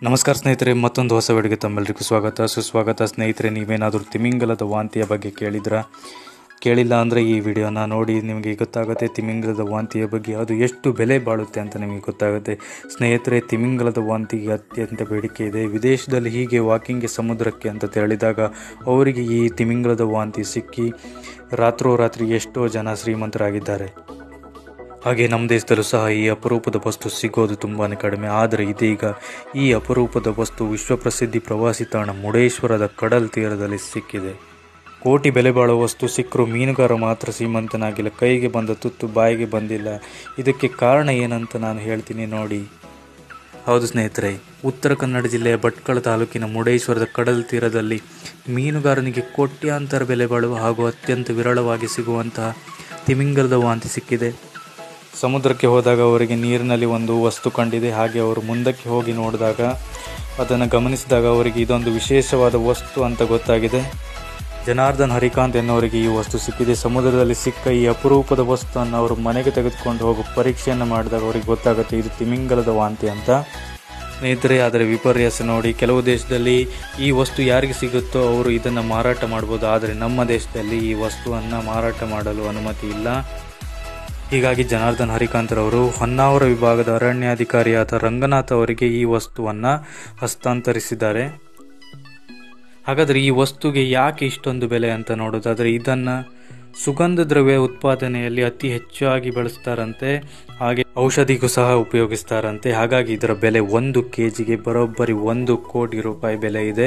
ನಮಸ್ಕಾರ ಸ್ನೇಹಿತರೆ ಮತ್ತೊಂದು ಹೊಸ ವಿಡಿಯೋಗೆ ತಮ್ಮೆಲ್ಲರಿಗೂ ಸ್ವಾಗತ ಸುಸ್ವಾಗತ ಸ್ನೇಹಿತರೆ ನೀವೇನಾದರೂ ತಿಮಿಂಗಲದ ವಾಂತಿಯ ಬಗ್ಗೆ ಕೇಳಿದ್ರ ಕೇಳಿಲ್ಲ ಅಂದರೆ ಈ ವಿಡಿಯೋನ ನೋಡಿ ನಿಮಗೆ ಗೊತ್ತಾಗುತ್ತೆ ತಿಮಿಂಗಲದ ವಾಂತಿಯ ಬಗ್ಗೆ ಅದು ಎಷ್ಟು ಬೆಲೆ ಬಾಳುತ್ತೆ ಅಂತ ನಿಮಗೆ ಗೊತ್ತಾಗುತ್ತೆ ಸ್ನೇಹಿತರೆ ತಿಮಿಂಗಲದ ವಾಂತಿಗೆ ಅತ್ಯಂತ ಬೇಡಿಕೆ ಇದೆ ವಿದೇಶದಲ್ಲಿ ಹೀಗೆ ವಾಕಿಂಗ್ಗೆ ಸಮುದ್ರಕ್ಕೆ ಅಂತ ತೆರಳಿದಾಗ ಅವರಿಗೆ ಈ ತಿಮಿಂಗಲದ ವಾಂತಿ ಸಿಕ್ಕಿ ರಾತ್ರೋರಾತ್ರಿ ಎಷ್ಟೋ ಜನ ಶ್ರೀಮಂತರಾಗಿದ್ದಾರೆ ಹಾಗೆ ನಮ್ಮ ದೇಶದಲ್ಲೂ ಸಹ ಈ ಅಪರೂಪದ ವಸ್ತು ಸಿಗೋದು ತುಂಬಾ ಕಡಿಮೆ ಆದರೆ ಇದೀಗ ಈ ಅಪರೂಪದ ವಸ್ತು ವಿಶ್ವಪ್ರಸಿದ್ಧಿ ಪ್ರವಾಸಿ ತಾಣ ಮುರುಡೇಶ್ವರದ ಕಡಲ್ ತೀರದಲ್ಲಿ ಸಿಕ್ಕಿದೆ ಕೋಟಿ ಬೆಲೆ ಬಾಳುವ ವಸ್ತು ಸಿಕ್ಕರೂ ಮೀನುಗಾರ ಮಾತ್ರ ಶ್ರೀಮಂತನಾಗಿಲ್ಲ ಕೈಗೆ ಬಂದ ತುತ್ತು ಬಾಯಿಗೆ ಬಂದಿಲ್ಲ ಇದಕ್ಕೆ ಕಾರಣ ಏನಂತ ನಾನು ಹೇಳ್ತೀನಿ ನೋಡಿ ಹೌದು ಸ್ನೇಹಿತರೆ ಉತ್ತರ ಕನ್ನಡ ಜಿಲ್ಲೆಯ ಭಟ್ಕಳ ತಾಲೂಕಿನ ಮುರುಡೇಶ್ವರದ ಕಡಲ್ ತೀರದಲ್ಲಿ ಮೀನುಗಾರನಿಗೆ ಕೋಟ್ಯಾಂತರ ಬೆಲೆ ಬಾಳುವ ಹಾಗೂ ಅತ್ಯಂತ ವಿರಳವಾಗಿ ಸಿಗುವಂತಹ ತಿಮಿಂಗಲದ ವಾಂತಿ ಸಿಕ್ಕಿದೆ ಸಮುದ್ರಕ್ಕೆ ಹೋದಾಗ ಅವರಿಗೆ ನೀರಿನಲ್ಲಿ ಒಂದು ವಸ್ತು ಕಂಡಿದೆ ಹಾಗೆ ಅವರು ಮುಂದಕ್ಕೆ ಹೋಗಿ ನೋಡಿದಾಗ ಅದನ್ನು ಗಮನಿಸಿದಾಗ ಅವರಿಗೆ ಇದೊಂದು ವಿಶೇಷವಾದ ವಸ್ತು ಅಂತ ಗೊತ್ತಾಗಿದೆ ಜನಾರ್ದನ್ ಹರಿಕಾಂತ್ ಎನ್ನುವರಿಗೆ ಈ ವಸ್ತು ಸಿಕ್ಕಿದೆ ಸಮುದ್ರದಲ್ಲಿ ಸಿಕ್ಕ ಈ ಅಪರೂಪದ ವಸ್ತುವನ್ನು ಅವರು ಮನೆಗೆ ತೆಗೆದುಕೊಂಡು ಹೋಗೋ ಪರೀಕ್ಷೆಯನ್ನು ಮಾಡಿದಾಗ ಅವರಿಗೆ ಗೊತ್ತಾಗುತ್ತೆ ಇದು ತಿಮಿಂಗಲದ ವಾಂತಿ ಅಂತ ಸ್ನೇಹಿತರೆ ಅದರ ವಿಪರ್ಯಾಸ ನೋಡಿ ಕೆಲವು ದೇಶದಲ್ಲಿ ಈ ವಸ್ತು ಯಾರಿಗೆ ಸಿಗುತ್ತೋ ಅವರು ಇದನ್ನು ಮಾರಾಟ ಮಾಡ್ಬೋದು ಆದರೆ ನಮ್ಮ ದೇಶದಲ್ಲಿ ಈ ವಸ್ತುವನ್ನು ಮಾರಾಟ ಮಾಡಲು ಅನುಮತಿ ಇಲ್ಲ ಹೀಗಾಗಿ ಜನಾರ್ದನ್ ಹರಿಕಾಂತ್ರವರು ಹೊನ್ನಾವರ ವಿಭಾಗದ ಅರಣ್ಯಾಧಿಕಾರಿಯಾದ ರಂಗನಾಥ್ ಅವರಿಗೆ ಈ ವಸ್ತುವನ್ನು ಹಸ್ತಾಂತರಿಸಿದ್ದಾರೆ ಹಾಗಾದರೆ ಈ ವಸ್ತುಗೆ ಯಾಕೆ ಇಷ್ಟೊಂದು ಬೆಲೆ ಅಂತ ನೋಡೋದಾದರೆ ಇದನ್ನು ಸುಗಂಧ ದ್ರವ್ಯ ಉತ್ಪಾದನೆಯಲ್ಲಿ ಅತಿ ಹೆಚ್ಚಾಗಿ ಬಳಸ್ತಾರಂತೆ ಹಾಗೆ ಔಷಧಿಗೂ ಸಹ ಉಪಯೋಗಿಸ್ತಾರಂತೆ ಹಾಗಾಗಿ ಇದರ ಬೆಲೆ ಒಂದು ಕೆ ಜಿಗೆ ಬರೋಬ್ಬರಿ ಒಂದು ಕೋಟಿ ರೂಪಾಯಿ ಬೆಲೆ ಇದೆ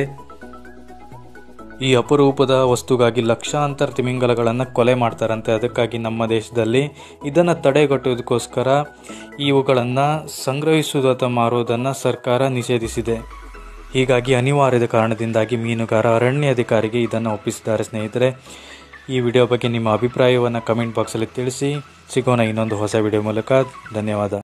ಈ ಅಪರೂಪದ ವಸ್ತುಗಾಗಿ ಲಕ್ಷಾಂತರ ತಿಮಿಂಗಲಗಳನ್ನು ಕೊಲೆ ಮಾಡ್ತಾರಂತೆ ಅದಕ್ಕಾಗಿ ನಮ್ಮ ದೇಶದಲ್ಲಿ ಇದನ್ನು ತಡೆಗಟ್ಟುವುದಕ್ಕೋಸ್ಕರ ಇವುಗಳನ್ನು ಸಂಗ್ರಹಿಸುವುದು ಅಥವಾ ಮಾರುವುದನ್ನು ಸರ್ಕಾರ ನಿಷೇಧಿಸಿದೆ ಹೀಗಾಗಿ ಅನಿವಾರ್ಯದ ಕಾರಣದಿಂದಾಗಿ ಮೀನುಗಾರ ಅರಣ್ಯಾಧಿಕಾರಿಗೆ ಇದನ್ನು ಒಪ್ಪಿಸಿದ್ದಾರೆ ಸ್ನೇಹಿತರೆ ಈ ವಿಡಿಯೋ ಬಗ್ಗೆ ನಿಮ್ಮ ಅಭಿಪ್ರಾಯವನ್ನು ಕಮೆಂಟ್ ಬಾಕ್ಸಲ್ಲಿ ತಿಳಿಸಿ ಸಿಗೋಣ ಇನ್ನೊಂದು ಹೊಸ ವಿಡಿಯೋ ಮೂಲಕ ಧನ್ಯವಾದ